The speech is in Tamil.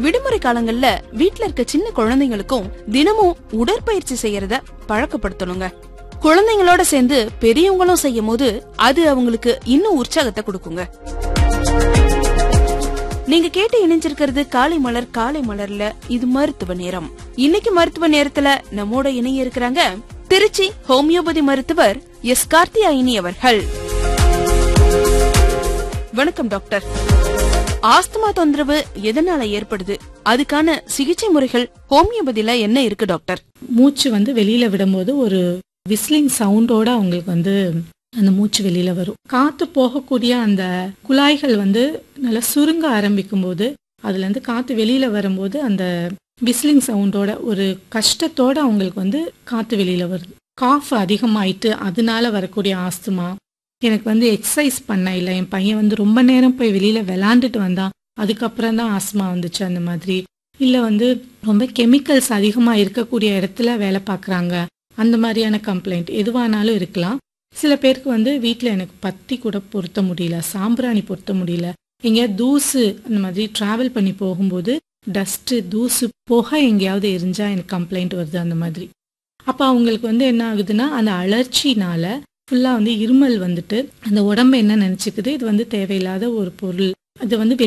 விடுமுறை காலங்கள்ல வீட்ல இருக்க சின்ன குழந்தைங்களுக்கும் தினமும் உடற்பயிற்சி செய்யறத பழக்கப்படுத்தணுங்க குழந்தைங்களோட சேர்ந்து பெரியவங்களும் செய்யும் போது அது அவங்களுக்கு இன்னும் உற்சாகத்தை கொடுக்குங்க நீங்க கேட்டு இணைஞ்சிருக்கிறது காலை மலர் காலை மலர்ல இது மருத்துவ நேரம் இன்னைக்கு மருத்துவ நேரத்துல நம்மோட இணைய இருக்கிறாங்க திருச்சி ஹோமியோபதி மருத்துவர் எஸ் கார்த்தியாயினி அவர்கள் வணக்கம் டாக்டர் ஆஸ்துமா தொந்தரவு எதனால ஏற்படுது அதுக்கான சிகிச்சை முறைகள் ஹோமியோபதியில என்ன இருக்கு டாக்டர் மூச்சு வந்து வெளியில விடும்போது ஒரு விஸ்லிங் சவுண்டோட அவங்களுக்கு வந்து அந்த மூச்சு வெளியில வரும் காத்து போகக்கூடிய அந்த குழாய்கள் வந்து நல்லா சுருங்க ஆரம்பிக்கும் போது அதுல இருந்து காத்து வெளியில வரும்போது அந்த விஸ்லிங் சவுண்டோட ஒரு கஷ்டத்தோட அவங்களுக்கு வந்து காத்து வெளியில வருது காஃப் அதிகமாயிட்டு அதனால வரக்கூடிய ஆஸ்துமா எனக்கு வந்து எக்ஸசைஸ் பண்ண இல்லை என் பையன் வந்து ரொம்ப நேரம் போய் வெளியில விளாண்டுட்டு வந்தான் அதுக்கப்புறம் தான் ஆஸ்துமா வந்துச்சு அந்த மாதிரி இல்லை வந்து ரொம்ப கெமிக்கல்ஸ் அதிகமாக இருக்கக்கூடிய இடத்துல வேலை பார்க்குறாங்க அந்த மாதிரியான கம்ப்ளைண்ட் எதுவானாலும் இருக்கலாம் சில பேருக்கு வந்து வீட்டில் எனக்கு பத்தி கூட பொருத்த முடியல சாம்பிராணி பொருத்த முடியல எங்கேயாவது தூசு அந்த மாதிரி ட்ராவல் பண்ணி போகும்போது டஸ்ட்டு தூசு புகை எங்கேயாவது எரிஞ்சா எனக்கு கம்ப்ளைண்ட் வருது அந்த மாதிரி அப்போ அவங்களுக்கு வந்து என்ன ஆகுதுன்னா அந்த அலர்ச்சினால ஃபுல்லாக வந்து இருமல் வந்துட்டு அந்த உடம்பு என்ன நினச்சிக்குது இது வந்து தேவையில்லாத ஒரு பொருள் அது வந்து